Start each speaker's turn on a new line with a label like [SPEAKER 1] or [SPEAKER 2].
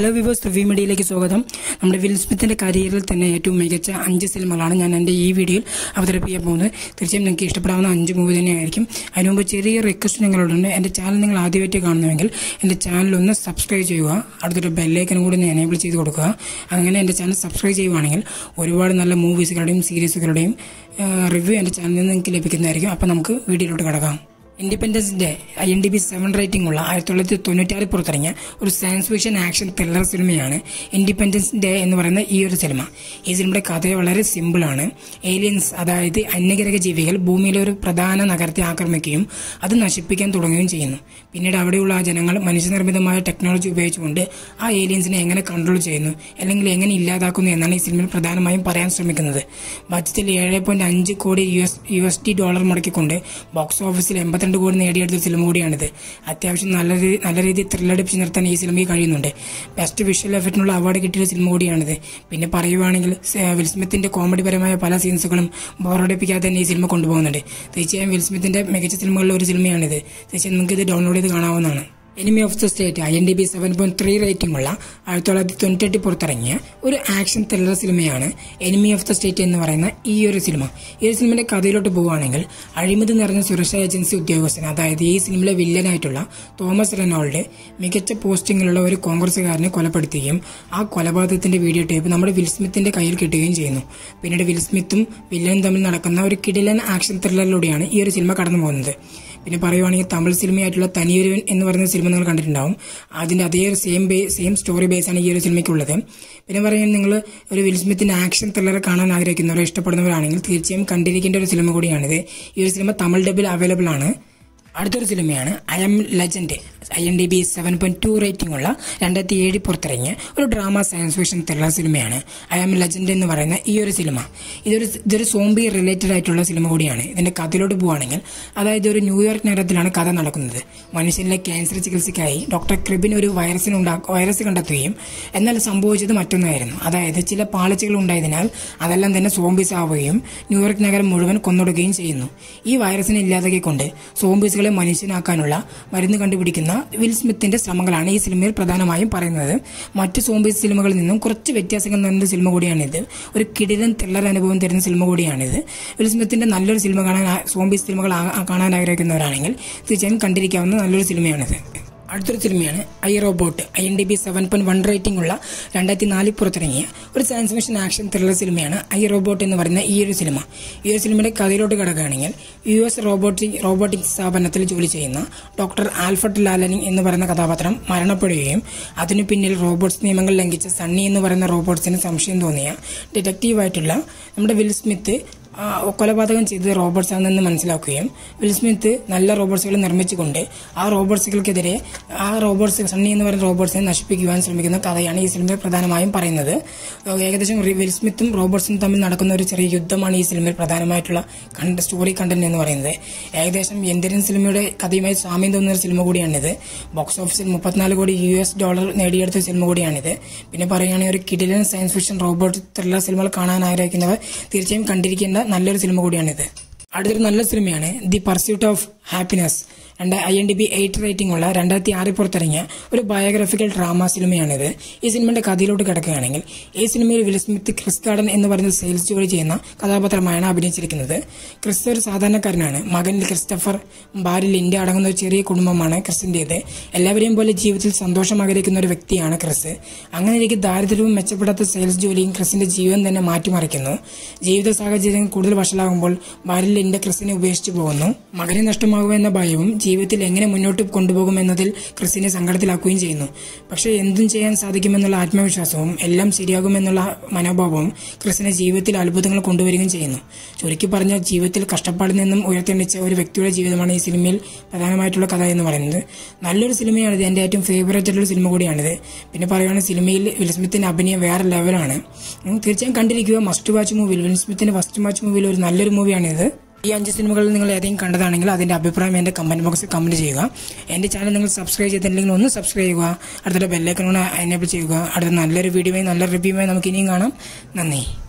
[SPEAKER 1] hello viewers review മീഡിയയിലേക്ക് സ്വാഗതം നമ്മുടെ വിൽ സ്മിത്തിന്റെ കരിയറിൽ തന്നെ ഏറ്റവും മികച്ച അഞ്ച് സിനിമകളാണ് ഞാൻ എൻ്റെ ഈ വീഡിയോയിൽ അവതരിപ്പിക്കാൻ പോകുന്നത് തീർച്ചയായും നിങ്ങൾക്ക് ഇഷ്ടപ്പെടാവുന്ന അഞ്ച് മൂവി തന്നെയായിരിക്കും അതിനു മുമ്പ് ചെറിയ റിക്വസ്റ്റ് നിങ്ങളോടുണ്ട് എൻ്റെ ചാനൽ നിങ്ങൾ ആദ്യമായിട്ട് കാണുന്നുവെങ്കിൽ എൻ്റെ ചാനൽ ഒന്ന് സബ്സ്ക്രൈബ് ചെയ്യുക അടുത്തൊരു ബെല്ലൈക്കനും കൂടി ഒന്ന് എനേബിൾ ചെയ്ത് കൊടുക്കുക അങ്ങനെ എൻ്റെ ചാനൽ സബ്സ്ക്രൈബ് ചെയ്യുവാണെങ്കിൽ ഒരുപാട് നല്ല മൂവീസുകളുടെയും സീരീസുകളുടെയും റിവ്യൂ എൻ്റെ ചാനലിൽ നിന്ന് നിങ്ങൾക്ക് ലഭിക്കുന്നതായിരിക്കും അപ്പോൾ നമുക്ക് വീഡിയോയിലോട്ട് കിടക്കാം independence day I N D B seven rating ഉള്ള ആയിരത്തി തൊള്ളായിരത്തി തൊണ്ണൂറ്റാറിൽ പുറത്തിറങ്ങിയ ഒരു സയൻസ് ഫിക്ഷൻ ആക്ഷൻ ത്രില്ലർ സിനിമയാണ് ഇൻഡിപെൻഡൻസ് ഡേ എന്ന് പറയുന്ന ഈ ഒരു സിനിമ ഈ സിനിമയുടെ കഥ വളരെ സിമ്പിളാണ് ഏലിയൻസ് അതായത് അന്യഗ്രഹ ജീവികൾ ഭൂമിയിലെ ഒരു പ്രധാന നഗരത്തെ ആക്രമിക്കുകയും അത് നശിപ്പിക്കാൻ തുടങ്ങുകയും ചെയ്യുന്നു പിന്നീട് അവിടെയുള്ള ആ ജനങ്ങൾ മനുഷ്യനിർമ്മിതമായ ടെക്നോളജി ഉപയോഗിച്ചുകൊണ്ട് ആ ഏലിയൻസിനെ എങ്ങനെ കൺട്രോൾ ചെയ്യുന്നു അല്ലെങ്കിൽ എങ്ങനെ ഇല്ലാതാക്കുന്നു എന്നാണ് ഈ സിനിമയിൽ പ്രധാനമായും പറയാൻ ശ്രമിക്കുന്നത് ബഡ്ജറ്റിൽ ഏഴ് പോയിന്റ് അഞ്ച് കോടി U S U S D dollar മുടക്കിക്കൊണ്ട് ബോക്സ് ഓഫീസിൽ എൺപത്തിരണ്ട് കോടി നേടിയെടുത്ത സിനിമ കൂടിയാണിത് അത്യാവശ്യം നല്ല രീതി നല്ല രീതിയിൽ ത്രില്ലടിപ്പിച്ച് നിർത്താൻ ഈ സിനിമയ്ക്ക് കഴിയുന്നുണ്ട് ബെസ്റ്റ് വിഷ്വൽ എഫക്റ്റിനുള്ള അവാർഡ് കിട്ടിയ സിനിമ കൂടിയാണിത് പിന്നെ പറയുവാണെങ്കിൽ സ- വിൽസ്മിത്തിന്റെ കോമഡിപരമായ പല സീൻസുകളും ബോറടിപ്പിക്കാതെ തന്നെ ഈ സിനിമ കൊണ്ടുപോകുന്നുണ്ട് തീർച്ചയായും വിൽസ്മിത്തിന്റെ മികച്ച സിനിമകളിൽ ഒരു സിനിമയാണിത് തീർച്ചയായും നിങ്ങൾക്ക് ഇത് ഡൗൺലോഡ് ചെയ്ത് കാണാവുന്നതാണ് enemy of the state I N D B seven point three rating ഉള്ള ആയിരത്തി തൊള്ളായിരത്തി തൊണ്ണൂറ്റെട്ടിൽ പുറത്തിറങ്ങിയ ഒരു ആക്ഷൻ ത്രില്ലർ സിനിമയാണ് എനിമി ഓഫ് ദ സ്റ്റേറ്റ് എന്ന് പറയുന്ന ഈ ഒരു സിനിമ ഈ ഒരു സിനിമയുടെ കഥയിലോട്ട് പോവുകയാണെങ്കിൽ അഴിമതി നിറഞ്ഞ സുരക്ഷാ ഏജൻസി ഉദ്യോഗസ്ഥൻ അതായത് ഈ സിനിമയിലെ വില്ലനായിട്ടുള്ള തോമസ് റെനോൾഡ് മികച്ച പോസ്റ്റിങ്ങിലുള്ള ഒരു കോൺഗ്രസുകാരനെ കൊലപ്പെടുത്തുകയും ആ കൊലപാതകത്തിന്റെ വീഡിയോ ടേപ്പ് നമ്മുടെ വിൽസ്മിത്തിന്റെ കയ്യിൽ കിട്ടുകയും ചെയ്യുന്നു പിന്നീട് വിൽസ്മിത്തും വില്ലനും തമ്മിൽ നടക്കുന്ന ഒരു കിടിലൻ ആക്ഷൻ ത്രില്ലറിലൂടെയാണ് ഈ ഒരു സിനിമ കടന്നു പോകുന്നത് പിന്നെ പറയുവാണെങ്കിൽ തമിഴ് സിനിമയായിട്ടുള്ള തനിയൊരുവൻ എന്ന് പറയുന്ന സിനിമ നിങ്ങൾ കണ്ടിട്ടുണ്ടാവും അതിന്റെ അതേ ഒരു same bay same story base ആണ് ഈ ഒരു സിനിമയ്ക്കുള്ളത് പിന്നെ പറയുന്നത് നിങ്ങൾ ഒരു വിൽസ്മിത്തിന്റെ ആക്ഷൻ ത്രില്ലർ കാണാൻ ആഗ്രഹിക്കുന്നവരോ ഇഷ്ടപ്പെടുന്നവരാണെങ്കിൽ തീർച്ചയായും കണ്ടിരിക്കേണ്ട ഒരു സിനിമ കൂടിയാണിത് ഈ ഒരു സിനിമ തമിഴ് ഡബിൽ അവൈലബിൾ ആണ് അടുത്തൊരു സിനിമയാണ് I am legend I N D B seven point two rating ഉള്ള രണ്ടായിരത്തി ഏഴിൽ പുറത്തിറങ്ങിയ ഒരു ഡ്രാമ സയൻസ് ഫിക്ഷൻ ത്രില്ലർ സിനിമയാണ് ഐ എം ലെജൻഡ് എന്ന് പറയുന്ന ഈ ഒരു സിനിമ ഇതൊരു ഇതൊരു സോംബി റിലേറ്റഡ് ആയിട്ടുള്ള സിനിമ കൂടിയാണ് ഇതിന്റെ കഥയിലോട്ട് പോവുകയാണെങ്കിൽ അതായത് ഒരു ന്യൂയോർക്ക് നഗരത്തിലാണ് കഥ നടക്കുന്നത് മനുഷ്യനിലെ ക്യാൻസർ ചികിത്സയ്ക്കായി ഡോക്ടർ ക്രിബിൻ ഒരു വൈറസിന് ഉണ്ടാ വൈറസ് കണ്ടെത്തുകയും എന്നാൽ സംഭവിച്ചത് മറ്റൊന്നായിരുന്നു അതായത് ചില പാളിച്ചകൾ ഉണ്ടായതിനാൽ അതെല്ലാം തന്നെ സോംബീസ് ആവുകയും ന്യൂയോർക്ക് നഗരം മുഴുവൻ കൊന്നൊടുകയും ചെയ്യുന്നു ഈ വൈറസിനെ ഇല്ലാതാക്കിക്കൊണ്ട് സോംബീസുകളെ മനുഷ്യനാക്കാനുള്ള മരുന്ന് കണ്ടുപിടിക്കുന്ന വിൽ സ്മിത്തിന്റെ ശ്രമങ്ങളാണ് ഈ സിനിമയിൽ പ്രധാനമായും പറയുന്നത് മറ്റ് സോംബീസ് സിനിമകളിൽ നിന്നും കുറച്ച് വ്യത്യാസങ്ങൾ നിറഞ്ഞ സിനിമ കൂടിയാണിത് ഒരു കിടിലൻ ത്രില്ലർ അനുഭവം തരുന്ന സിനിമ കൂടിയാണിത് വിൽ സ്മിത്തിന്റെ നല്ലൊരു സിനിമ കാണാൻ ആ- സോംബീസ് സിനിമകൾ ആ- കാണാൻ ആഗ്രഹിക്കുന്നവരാണെങ്കിൽ തീർച്ചയായും കണ്ടിരിക്കാവുന്ന നല്ലൊരു സിനിമയാണിത് അടുത്തൊരു സിനിമയാണ് I robot I N D B seven point one rating ഉള്ള രണ്ടായിരത്തി നാലിൽ പുറത്തിറങ്ങിയ ഒരു സയൻസ് ഫിക്ഷൻ ആക്ഷൻ ത്രില്ലർ സിനിമയാണ് ഐ റോബോട്ട് എന്ന് പറയുന്ന ഈ ഒരു സിനിമ ഈ ഒരു സിനിമയുടെ കഥയിലോട്ട് കിടക്കുകയാണെങ്കിൽ യു എസ് റോബോട്ടിക് റോബോട്ടിക് സ്ഥാപനത്തിൽ ജോലി ചെയ്യുന്ന ഡോക്ടർ ആൽഫർട്ട് ലാലനി എന്ന് പറയുന്ന കഥാപാത്രം മരണപ്പെടുകയും അതിനു പിന്നിൽ റോബോട്ട്സ് നിയമങ്ങൾ ലംഘിച്ച സണ്ണി എന്ന് പറയുന്ന റോബോട്ട്സിന് സംശയം തോന്നിയ ഡിറ്റക്റ്റീവായിട്ടുള്ള നമ്മുടെ വിൽ സ്മിത്ത് ആ, കൊലപാതകം ചെയ്തത് റോബോട്ട്സ് ആണെന്ന് മനസ്സിലാക്കുകയും വിൽ സ്മിത്ത് നല്ല റോബോട്ട്സുകൾ നിർമ്മിച്ചുകൊണ്ട് ആ റോബോട്ട്സുകൾക്കെതിരെ ആ റോബോട്ട്സ് സണ്ണി എന്ന് പറയുന്ന റോബോട്ട്സിനെ നശിപ്പിക്കുവാൻ ശ്രമിക്കുന്ന കഥയാണ് ഈ സിനിമയിൽ പ്രധാനമായും പറയുന്നത് ഏകദേശം റി- വിൽ സ്മിത്തും റോബോട്ട്സും തമ്മിൽ നടക്കുന്ന ഒരു ചെറിയ യുദ്ധമാണ് ഈ സിനിമയിൽ പ്രധാനമായിട്ടുള്ള കണ്ട സ്റ്റോറി കണ്ടന്റ് എന്ന് പറയുന്നത് ഏകദേശം ഇന്ത്യൻ സിനിമയുടെ കഥയുമായി സാമ്യം തോന്നുന്ന ഒരു സിനിമ കൂടിയാണിത് ബോക്സ് ഓഫീസിൽ മുപ്പത്തിനാല് കോടി യു എസ് ഡോളർ നേടിയെടുത്ത സിനിമ കൂടിയാണിത് പിന്നെ പറയുകയാണെങ്കിൽ ഒരു കിടിലൻ സയൻസ് ഫിക്ഷൻ റോബോട്ട് ത്രില്ലർ സിനിമകൾ കാണാൻ ആഗ്രഹിക്കുന്നവർ തീർച്ചയായും കണ്ടിരിക്കേണ്ട നല്ലൊരു സിനിമ കൂടിയാണിത് അടുത്തൊരു നല്ല സിനിമയാണ് ദി പർസ്യൂട്ട് ഓഫ് ഹാപ്പിനെസ് രണ്ട് I N D B eight rating ഉള്ള രണ്ടായിരത്തി ആറിൽ പുറത്തിറങ്ങിയ ഒരു ബയോഗ്രഫിക്കൽ ഡ്രാമ സിനിമയാണിത് ഈ സിനിമയുടെ കഥയിലോട്ട് കിടക്കുകയാണെങ്കിൽ ഈ സിനിമയിൽ വിൽ സ്മിത്ത് ക്രിസ് ഗാർഡൻ എന്ന് പറയുന്ന സെയിൽസ് ജോലി ചെയ്യുന്ന കഥാപാത്രമായാണ് അഭിനയിച്ചിരിക്കുന്നത് ക്രിസ് ഒരു സാധാരണക്കാരനാണ് മകൻ ക്രിസ്റ്റഫർ ഭാര്യ ലിൻഡ അടങ്ങുന്ന ഒരു ചെറിയ കുടുംബമാണ് ക്രിസിന്റേത് എല്ലാവരെയും പോലെ ജീവിതത്തിൽ സന്തോഷം ആഗ്രഹിക്കുന്ന ഒരു വ്യക്തിയാണ് ക്രിസ് അങ്ങനെ എനിക്ക് ദാരിദ്ര്യവും മെച്ചപ്പെടാത്ത സെയിൽസ് ജോലിയും ക്രിസിന്റെ ജീവിതം തന്നെ മാറ്റിമറിക്കുന്നു ജീവിത സാഹചര്യം കൂടുതൽ വഷളാകുമ്പോൾ ഭാര്യ ലിൻഡ ക്രിസിനെ ഉപേക്ഷിച്ചു പോകുന്നു മകനെ നഷ്ടമാകുമെന്ന ഭയവും ജീവിതത്തിൽ എങ്ങനെ മുന്നോട്ട് കൊണ്ടുപോകുമെന്നതിൽ ക്രിസിനെ സങ്കടത്തിലാക്കുകയും ചെയ്യുന്നു പക്ഷേ എന്തും ചെയ്യാൻ സാധിക്കുമെന്നുള്ള ആത്മവിശ്വാസവും എല്ലാം ശരിയാകുമെന്നുള്ള മനോഭാവവും ക്രിസിനെ ജീവിതത്തിൽ അത്ഭുതങ്ങൾ കൊണ്ടുവരികയും ചെയ്യുന്നു ചുരുക്കി പറഞ്ഞാൽ ജീവിതത്തിൽ കഷ്ടപ്പാടിൽ നിന്നും ഉയർത്തെണ്ണിച്ച ഒരു വ്യക്തിയുടെ ജീവിതമാണ് ഈ സിനിമയിൽ പ്രധാനമായിട്ടുള്ള കഥ എന്ന് പറയുന്നത് നല്ലൊരു സിനിമയാണിത് എൻ്റെ ഏറ്റവും ഫേവറേറ്റ് ആയിട്ടുള്ള സിനിമ കൂടിയാണിത് പിന്നെ പറയുകയാണെങ്കിൽ സിനിമയിൽ വിൽസ്മിത്തിന്റെ അഭിനയം വേറെ ലെവലാണ് ഉം, തീർച്ചയായും കണ്ടിരിക്കുക മസ്റ്റ് വാച്ച് മൂവിയിൽ വിൽസ്മിത്തിന്റെ ഫസ്റ്റ് വാച്ച് മൂവിയിൽ ഒരു നല്ലൊരു മൂവിയാണിത് ഈ അഞ്ച് സിനിമകളിൽ നിങ്ങൾ ഏതെങ്കിലും കണ്ടതാണെങ്കിൽ അതിന്റെ അഭിപ്രായം എൻ്റെ കമന്റ് ബോക്സിൽ കമന്റ് ചെയ്യുക എൻ്റെ ചാനൽ നിങ്ങൾ സബ്സ്ക്രൈബ് ചെയ്തിട്ടില്ലെങ്കിൽ ഒന്ന് സബ്സ്ക്രൈബ് ചെയ്യുക അടുത്തൊരു ബെല്ലൈക്കൺ എനേബിൾ ചെയ്യുക അടുത്ത നല്ലൊരു വീഡിയോയും നല്ലൊരു റിവ്യൂമായി നമുക്ക് ഇനിയും കാണാം നന്ദി